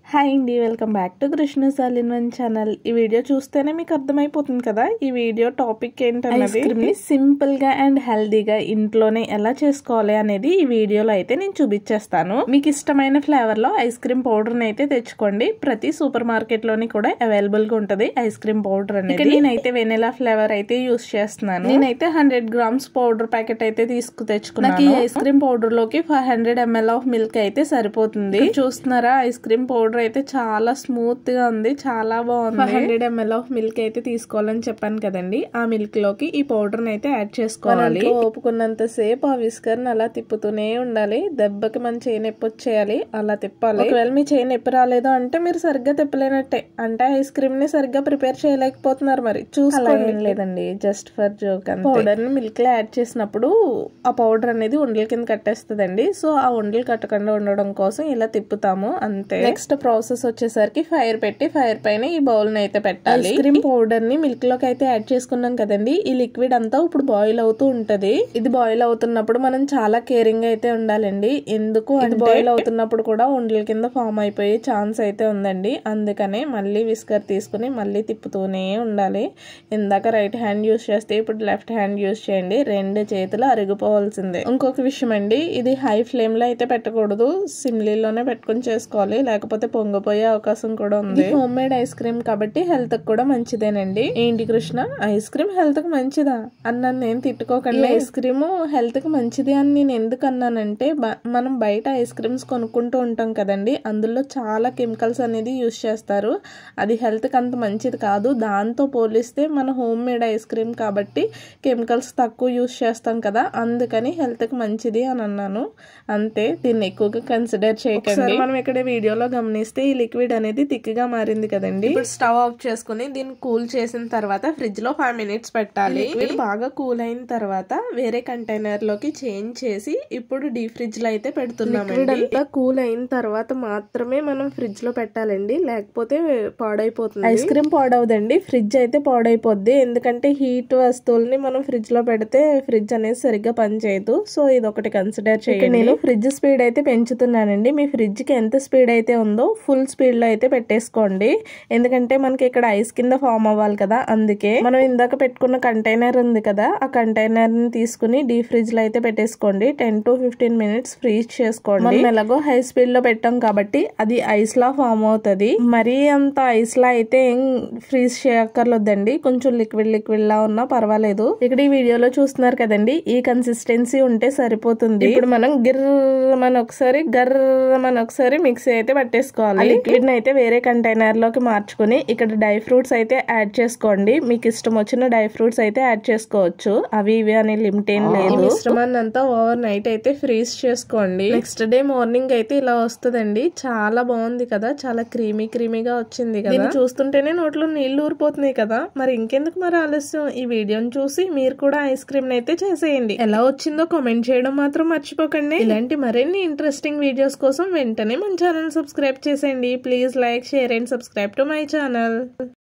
hi అండి welcome back to Krishna సాలిన్వన్ channel ఈ వీడియో చూస్తేనే మీకు అర్థమైపోతుంది కదా ఈ వీడియో టాపిక్ ఏంటన్నది ని సింపుల్ గా అండ్ హెల్దీగా ఇంట్లోనే ఎలా చేసుకోవాలి అనేది ఈ వీడియోలో అయితే నేను చూపించేస్తాను మీకు ఇష్టమైన ఫ్లేవర్ లో ఐస్ క్రీమ్ పౌడర్ అయితే తెచ్చుకోండి ప్రతి సూపర్ మార్కెట్ లోని కూడా అవైలబుల్ గా ఉంటది ఐస్ క్రీమ్ పౌడర్ అనేది నేనైతే వెనిలా ఫ్లేవర్ అయితే యూస్ చేస్తున్నాను నేనైతే హండ్రెడ్ గ్రామ్స్ పౌడర్ ప్యాకెట్ అయితే తీసుకు తెచ్చుకున్నాను ఈ ఐస్ క్రీమ్ పౌడర్ లోకి five hundred ML of milk అయితే సరిపోతుంది చూస్తున్నారా ఐస్ క్రీమ్ పౌడర్ అయితే చాలా స్మూత్ గా ఉంది చాలా బాగుంది five hundred ML of milk అయితే తీసుకోవాలని చెప్పాను కదండి ఆ మిల్క్ లోకి ఈ పౌడర్ అయితే యాడ్ చేసుకోవాలి ఓపుకున్నంత సేపు ఆ విస్కర్ అలా తిప్పుతూనే ఉండాలి దెబ్బకి మన చేయి నొప్పి వచ్చేయాలి అలా తిప్పాలి ఒకవేళ మీ చేయి నొప్పి రాలేదు అంటే మీరు సరిగ్గా తిప్పలేనట్టే అంటే ఐస్ క్రీమ్ ని సరిగ్గా ప్రిపేర్ చేయలేకపోతున్నారు మరి చూసుకోండి లేదండి జస్ట్ ఫర్ జోక్ పౌడర్ ని మిల్క్ లో యాడ్ చేసినప్పుడు ఆ పౌడర్ అనేది ఉండల కింద కట్టేస్తుందండి సో ఆ ఉండలు కట్టకుండా ఉండడం కోసం ఇలా తిప్పుతాము అంతే నెక్స్ట్ ప్రాసెస్ వచ్చేసరికి ఫైర్ పెట్టి ఫైర్ పైన ఈ బౌల్ ని అయితే పెట్టాలి ఐస్ క్రీమ్ పౌడర్ ని మిల్క్ లోకి అయితే యాడ్ చేసుకున్నాం కదండి ఈ లిక్విడ్ అంతా ఇప్పుడు బాయిల్ అవుతూ ఉంటది ఇది బాయిల్ అవుతున్నప్పుడు మనం చాలా కేరింగ్ అయితే ఉండాలండి ఎందుకు ఇది బాయిల్ అవుతున్నప్పుడు కూడా ఉండల కింద ఫామ్ అయిపోయే ఛాన్స్ అయితే ఉందండి అందుకనే మళ్ళీ విస్కర్ తీసుకుని మళ్ళీ తిప్పుతూనే ఉండాలి ఇందాక రైట్ హ్యాండ్ యూస్ చేస్తే ఇప్పుడు లెఫ్ట్ హ్యాండ్ యూస్ చేయండి రెండు చేతులు అరిగిపోవాల్సిందే ఇంకొక విషయం అండి ఇది హై ఫ్లేమ్ లో అయితే పెట్టకూడదు సిమ్లీలోనే పెట్టుకుని చేసుకోవాలి లేకపోతే పొంగిపోయే అవకాశం కూడా ఉంది హోమ్ మేడ్ ఐస్ క్రీమ్ కాబట్టి హెల్త్ కూడా మంచిదేనండి ఏంటి కృష్ణ ఐస్ క్రీమ్ హెల్త్ కి మంచిదా అన్నాను నేను తిట్టుకోకండి ఐస్ క్రీమ్ హెల్త్ కి మంచిది అని నేను ఎందుకు అన్నానంటే మనం బయట ఐస్ క్రీమ్స్ కొనుక్కుంటూ ఉంటాం కదండి అందులో చాలా కెమికల్స్ అనేది యూస్ చేస్తారు అది హెల్త్ కి అంత మంచిది కాదు దాంతో పోలిస్తే మన హోమ్ మేడ్ ఐస్ క్రీమ్ కాబట్టి కెమికల్స్ తక్కువ యూస్ చేస్తాం కదా అందుకని హెల్త్ కి మంచిది అని అన్నాను అంతే దీన్ని ఎక్కువగా కన్సిడర్ చేయకండి మనం ఇక్కడ వీడియోలో గమనిస్తే ఈ లిక్విడ్ అనేది థిక్ గా మారింది కదండి ఇప్పుడు స్టవ్ ఆఫ్ చేసుకుని దీన్ని కూల్ చేసిన తర్వాత ఫ్రిడ్జ్ లో ఫైవ్ మినిట్స్ పెట్టాలి లిక్విడ్ బాగా కూల్ అయిన తర్వాత వేరే కంటైనర్ లోకి చేంజ్ చేసి ఇప్పుడు డీ ఫ్రిడ్జ్ లో అయితే పెడుతున్నాం లిక్విడ్ అంతా కూల్ అయిన తర్వాత మాత్రమే మనం ఫ్రిడ్జ్ లో పెట్టాలండి లేకపోతే పాడైపోతుంది ఐస్ క్రీమ్ పాడవదండి ఫ్రిడ్జ్ అయితే పాడైపోద్ది ఎందుకంటే హీట్ వస్తువుల్ని మనం ఫ్రిడ్జ్ లో పెడితే ఫ్రిడ్జ్ అనేది సరిగ్గా పనిచేయదు సో ఇది ఒకటి కన్సిడర్ చేయండి నేను ఫ్రిడ్జ్ స్పీడ్ అయితే పెంచుతున్నానండి మీ ఫ్రిడ్జ్ కి ఎంత స్పీడ్ అయితే ఉందో ఫుల్ స్పీడ్ లో అయితే పెట్టేసుకోండి ఎందుకంటే మనకి ఇక్కడ ఐస్ కింద ఫామ్ అవ్వాలి కదా అందుకే మనం ఇందాక పెట్టుకున్న కంటైనర్ ఉంది కదా ఆ కంటైనర్ ని తీసుకుని డీ ఫ్రిడ్జ్ లో అయితే పెట్టేసుకోండి ten to fifteen minutes freeze చేసుకోండి మనం ఎలాగో హై స్పీడ్ లో పెట్టాం కాబట్టి అది ఐస్ లా ఫామ్ అవుతుంది మరీ అంత ఐస్ లా అయితే ఏం ఫ్రీజ్ చేయక్కర్లేదండి కొంచెం లిక్విడ్ లిక్విడ్ లా ఉన్నా పర్వాలేదు ఇక్కడ ఈ వీడియోలో చూస్తున్నారు కదండి ఈ కన్సిస్టెన్సీ ఉంటే సరిపోతుంది ఇప్పుడు మనం గిర్రమని ఒకసారి గర్రమని ఒకసారి మిక్సీ అయితే పట్టేసుకోవాలి లిక్విడ్ ని అయితే వేరే కంటైనర్ లోకి మార్చుకుని ఇక్కడ డ్రై ఫ్రూట్స్ అయితే యాడ్ చేసుకోండి మీకు ఇష్టం వచ్చిన డ్రై ఫ్రూట్స్ అయితే యాడ్ చేసుకోవచ్చు అవి ఇవి అనే లిమిట్ ఏం లేదు మిశ్రమాన్ని అంతా ఓవర్ నైట్ అయితే ఫ్రీజ్ చేసుకోండి నెక్స్ట్ డే మార్నింగ్ అయితే ఇలా వస్తుందండి చాలా బాగుంది కదా చాలా క్రీమీ క్రీమీగా వచ్చింది కదా చూస్తుంటేనే నోట్లో నీళ్లు ఊరిపోతున్నాయి కదా మరి ఇంకెందుకు మరి ఆలస్యం ఈ వీడియోని చూసి మీరు కూడా ఐస్ క్రీమ్ అయితే చేసేయండి ఎలా వచ్చిందో కామెంట్ చేయడం మాత్రం మర్చిపోకండి ఇలాంటి మరిన్ని ఇంట్రెస్టింగ్ వీడియోస్ కోసం వెంటనే మన ఛానల్ సబ్స్క్రైబ్ చేసేయండి please like share and subscribe to my channel